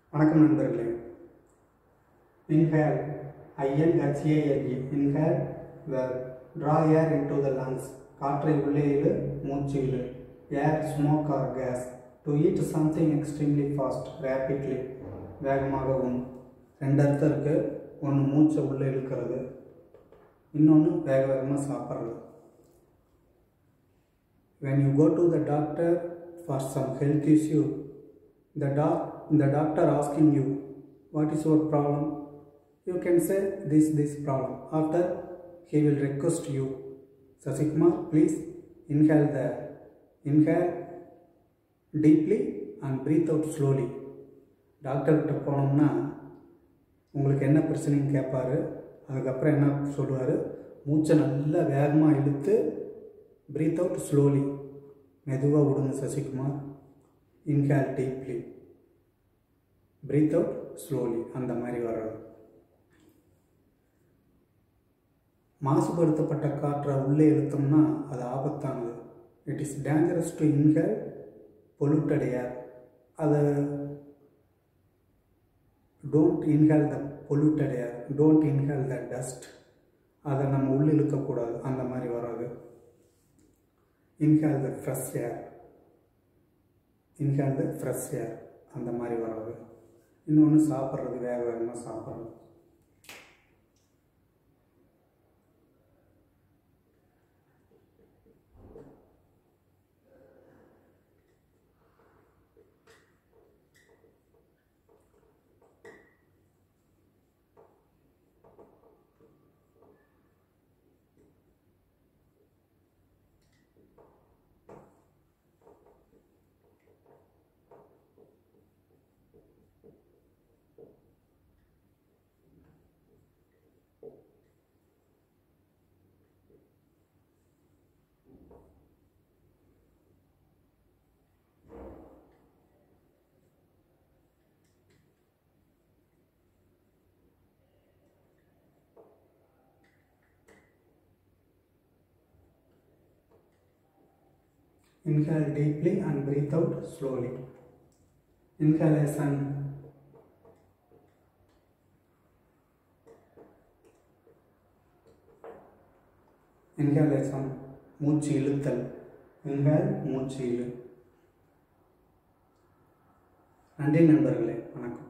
வணக்கம் நண்பர்களே inhale I N H A L E inhale the draw air into the lungs காற்றை உள்ளே இழு மூச்சு இழு air smoke or gas to eat something extremely fast rapidly வேகமாகவும் ரெண்டு அர்த்தம் இருக்குது ஒன்று மூச்சை உள்ளே இழுக்கிறது இன்னொன்று வேக வேகமாக சாப்பிட்றது when you go to the doctor for some health issue the doc the doctor asking you what is your problem you can say this this problem after he will request you sasikumar please inhale the inhale deeply and breathe out slowly டாக்டர்கிட்ட போனோம்னா உங்களுக்கு என்ன பிரச்சனைன்னு கேட்பாரு அதுக்கப்புறம் என்ன சொல்லுவார் மூச்சை நல்லா வேகமாக இழுத்து பிரீத் அவுட் ஸ்லோலி மெதுவாக விடுங்க Sasikumar inhale deeply breathe out slowly அந்த மாதிரி வர்றது மாசுபடுத்தப்பட்ட காற்றை உள்ளே இழுத்தோம்னா அது ஆபத்தானது it is dangerous to inhale polluted air அதை don't inhale the polluted air don't inhale the dust அதை நம்ம உள்ளே இழுக்கக்கூடாது அந்த மாதிரி வராது inhale the fresh air inhale the fresh air அந்த மாதிரி வராது இன்னொன்று சாப்பிட்றது வேக வேகமாக சாப்பிட்றது Inhale deeply and breathe out slowly. Inhalation. Inhalation. மூச்சு இழுத்தல் இன்ஹேல் மூச்சு இழு நன்றி நண்பர்களே வணக்கம்